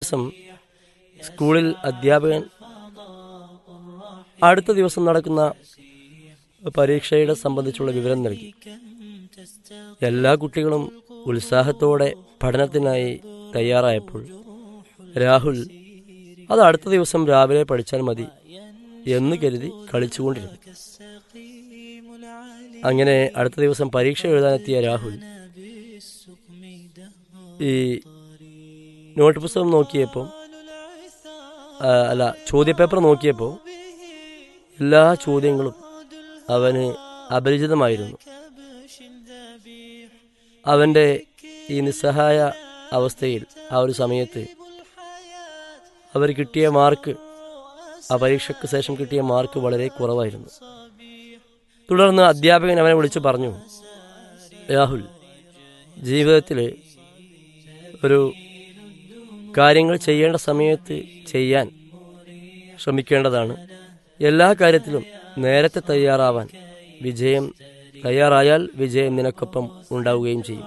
ദിവസം സ്കൂളിൽ അധ്യാപകൻ അടുത്ത ദിവസം നടക്കുന്ന പരീക്ഷയുടെ സംബന്ധിച്ചുള്ള വിവരം നൽകി എല്ലാ കുട്ടികളും ഉത്സാഹത്തോടെ പഠനത്തിനായി തയ്യാറായപ്പോൾ രാഹുൽ അത് അടുത്ത ദിവസം രാവിലെ പഠിച്ചാൽ മതി എന്ന് കരുതി കളിച്ചുകൊണ്ടിരുന്നു അങ്ങനെ അടുത്ത ദിവസം പരീക്ഷ എഴുതാനെത്തിയ രാഹുൽ ഈ നോട്ട് പുസ്തകം നോക്കിയപ്പോൾ ആ, അല്ല ചോദ്യപേപ്പർ നോക്കിയപ്പോൾ എല്ലാ ചോദ്യങ്ങളും അവന് അപരിചിതമായിരുന്നു അവൻ്റെ ഈ നിസ്സഹായ അവസ്ഥയിൽ ആ ഒരു സമയത്ത് അവർ കിട്ടിയ മാർക്ക് ആ പരീക്ഷയ്ക്ക് ശേഷം കിട്ടിയ മാർക്ക് വളരെ കുറവായിരുന്നു തുടർന്ന് അധ്യാപകൻ അവനെ വിളിച്ചു പറഞ്ഞു രാഹുൽ ജീവിതത്തിൽ ഒരു കാര്യങ്ങൾ ചെയ്യേണ്ട സമയത്ത് ചെയ്യാൻ ശ്രമിക്കേണ്ടതാണ് എല്ലാ കാര്യത്തിലും നേരത്തെ തയ്യാറാവാൻ വിജയം തയ്യാറായാൽ വിജയം നിനക്കൊപ്പം ഉണ്ടാവുകയും ചെയ്യും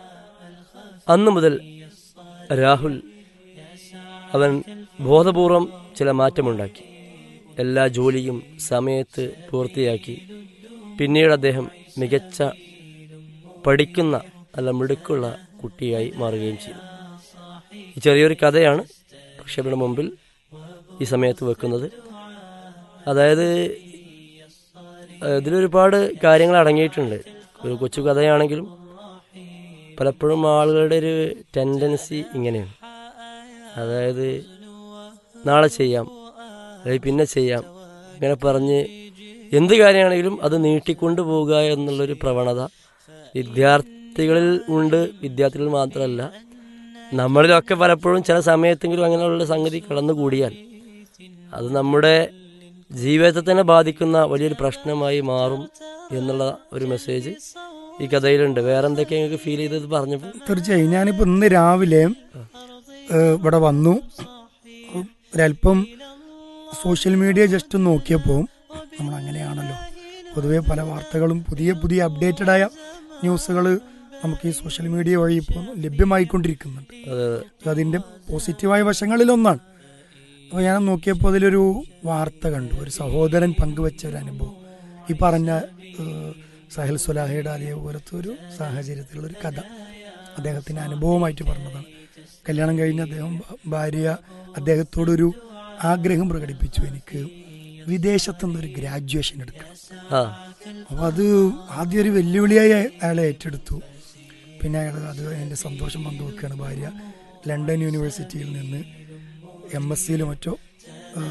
അന്നു മുതൽ രാഹുൽ അവൻ ബോധപൂർവം ചില മാറ്റമുണ്ടാക്കി എല്ലാ ജോലിയും സമയത്ത് പൂർത്തിയാക്കി പിന്നീട് അദ്ദേഹം മികച്ച പഠിക്കുന്ന നല്ല മിടുക്കുള്ള കുട്ടിയായി മാറുകയും ചെയ്തു ഈ ചെറിയൊരു കഥയാണ് പ്രക്ഷേപണ മുമ്പിൽ ഈ സമയത്ത് വെക്കുന്നത് അതായത് ഏഹ്, ഇതിലൊരുപാട് കാര്യങ്ങൾ അടങ്ങിയിട്ടുണ്ട് ഒരു കൊച്ചു കഥയാണെങ്കിലും പലപ്പോഴും ആളുകളുടെ ഒരു ടെൻഡൻസി ഇങ്ങനെയാണ് അതായത് നാളെ ചെയ്യാം അല്ലെങ്കിൽ പിന്നെ ചെയ്യാം ഇങ്ങനെ പറഞ്ഞ് എന്ത് കാര്യമാണെങ്കിലും അത് നീട്ടിക്കൊണ്ടു പോവുക എന്നുള്ളൊരു പ്രവണത വിദ്യാർത്ഥികളിൽ ഉണ്ട് വിദ്യാർത്ഥികളിൽ മാത്രമല്ല നമ്മളിലൊക്കെ പലപ്പോഴും ചില സമയത്തെങ്കിലും അങ്ങനെയുള്ള സംഗതി കടന്നുകൂടിയാൽ അത് നമ്മുടെ ജീവിതത്തെ തന്നെ ബാധിക്കുന്ന വലിയൊരു പ്രശ്നമായി മാറും എന്നുള്ള ഒരു മെസ്സേജ് ഈ കഥയിലുണ്ട് വേറെ എന്തൊക്കെ നിങ്ങൾക്ക് ഫീൽ ചെയ്തത് പറഞ്ഞപ്പോൾ തീർച്ചയായും ഞാനിപ്പോ ഇന്ന് രാവിലെ ഏഹ്, ഇവിടെ വന്നു ഒരല്പം സോഷ്യൽ മീഡിയ ജസ്റ്റ് നോക്കിയപ്പോൾ നമ്മൾ അങ്ങനെയാണല്ലോ പൊതുവെ പല വാർത്തകളും പുതിയ പുതിയ അപ്ഡേറ്റഡ് ആയ ന്യൂസുകൾ നമുക്ക് ഈ സോഷ്യൽ മീഡിയ വഴി ഇപ്പോൾ ലഭ്യമായിക്കൊണ്ടിരിക്കുന്നുണ്ട് അത് അതിൻ്റെ പോസിറ്റീവായ വശങ്ങളിലൊന്നാണ് അപ്പോൾ ഞാൻ നോക്കിയപ്പോൾ അതിലൊരു വാർത്ത കണ്ടു ഒരു സഹോദരൻ പങ്കുവെച്ച ഒരു അനുഭവം ഈ പറഞ്ഞ ഏഹ്, സഹൽ സുലാഹയുടെ അതേപോലത്തെ ഒരു സാഹചര്യത്തിലുള്ള ഒരു കഥ അദ്ദേഹത്തിൻ്റെ അനുഭവമായിട്ട് പറഞ്ഞതാണ് കല്യാണം കഴിഞ്ഞ് അദ്ദേഹം ഭ- ഭാര്യ അദ്ദേഹത്തോടൊരു ആഗ്രഹം പ്രകടിപ്പിച്ചു എനിക്ക് വിദേശത്തു നിന്നൊരു ഗ്രാജുവേഷൻ എടുക്കണം ആ അപ്പോൾ അത് ആദ്യം ഒരു വെല്ലുവിളിയായി അയാളെ ഏറ്റെടുത്തു പിന്നെ അയാൾ അത് അതിൻ്റെ സന്തോഷം പങ്കുവെക്കുകയാണ് ഭാര്യ ലണ്ടൻ യൂണിവേഴ്സിറ്റിയിൽ നിന്ന് എം എസ് സിയിലും മറ്റോ ആ,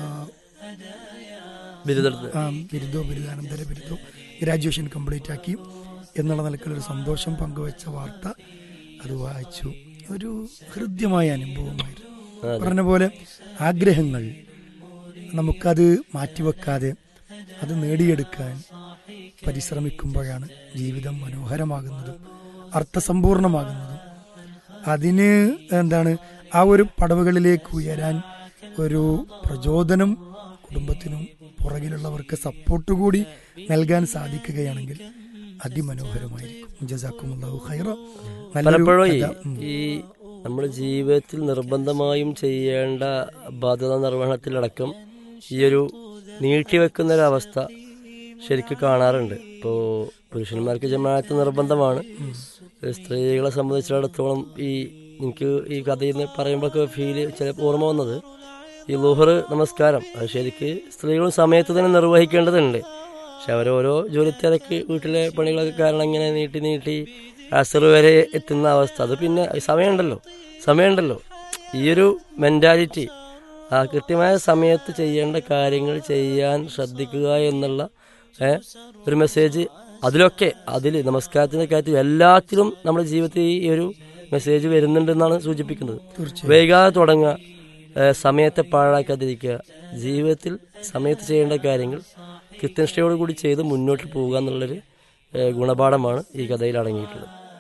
ബിരുദെടുത്ത് ആ, ബിരുദോ ബിരുദാനന്തര ബിരുദോ ഗ്രാജുവേഷൻ കംപ്ലീറ്റ് ആക്കി എന്നുള്ള നിലക്കുള്ളൊരു സന്തോഷം പങ്കുവെച്ച വാർത്ത അത് വായിച്ചു ഒരു ഹൃദ്യമായ അനുഭവമായിരുന്നു അതെ. പറഞ്ഞ പോലെ ആഗ്രഹങ്ങൾ നമുക്കത് മാറ്റിവെക്കാതെ അത് നേടിയെടുക്കാൻ പരിശ്രമിക്കുമ്പോഴാണ് ജീവിതം മനോഹരമാകുന്നതും അർത്ഥസമ്പൂർണമാകുന്നതും അതിന് എന്താണ് ആ ഒരു പടവുകളിലേക്ക് ഉയരാൻ ഒരു പ്രചോദനം കുടുംബത്തിനും പുറകിലുള്ളവർക്ക് സപ്പോർട്ട് കൂടി നൽകാൻ സാധിക്കുകയാണെങ്കിൽ അതിമനോഹരമായിരിക്കും ജസാക്കുമുല്ലാഹു ഖൈറ നല്ലൊരു പലപ്പോഴും ഈ- കഥ. ഉം. ഈ നമ്മുടെ ജീവിതത്തിൽ നിർബന്ധമായും ചെയ്യേണ്ട ബാധ്യത നിർവഹണത്തിലടക്കം ഈ ഒരു നീട്ടിവെക്കുന്ന ഒരു അവസ്ഥ ശരിക്കും കാണാറുണ്ട് ഇപ്പോൾ പുരുഷന്മാർക്ക് ജമാഅത്ത് നിർബന്ധമാണ് സ്ത്രീകളെ സംബന്ധിച്ചിടത്തോളം ഈ എനിക്ക് ഈ കഥയിൽ നിന്ന് പറയുമ്പോഴൊക്കെ ഫീല് ചില ഓർമ്മ വന്നത് ഈ ലുഹർ നമസ്കാരം അത് ശരിക്ക് സ്ത്രീകളും സമയത്ത് തന്നെ നിർവഹിക്കേണ്ടതുണ്ട് പക്ഷെ അവരോരോ ജോലി തിരക്ക് വീട്ടിലെ പണികളൊക്കെ കാരണം ഇങ്ങനെ നീട്ടി നീട്ടി അസർ വരെ എത്തുന്ന അവസ്ഥ അത് പിന്നെ സമയമുണ്ടല്ലോ സമയമുണ്ടല്ലോ ഈ ഒരു മെൻറ്റാലിറ്റി ആ കൃത്യമായ സമയത്ത് ചെയ്യേണ്ട കാര്യങ്ങൾ ചെയ്യാൻ ശ്രദ്ധിക്കുക എന്നുള്ള ഏ, ഒരു മെസ്സേജ് അതിലൊക്കെ അതിൽ നമസ്കാരത്തിൻ്റെ കാര്യത്തിൽ എല്ലാത്തിലും നമ്മുടെ ജീവിതത്തിൽ ഈ ഒരു മെസ്സേജ് വരുന്നുണ്ടെന്നാണ് സൂചിപ്പിക്കുന്നത് തീർച്ചയായും വൈകാതെ തുടങ്ങുക ഏ, സമയത്തെ പാഴാക്കാതിരിക്കുക ജീവിതത്തിൽ സമയത്ത് ചെയ്യേണ്ട കാര്യങ്ങൾ കൃത്യനിഷ്ഠയോടുകൂടി ചെയ്ത് മുന്നോട്ട് പോവുക എന്നുള്ളൊരു ഏ, ഗുണപാഠമാണ് ഈ കഥയിൽ അടങ്ങിയിട്ടുള്ളത്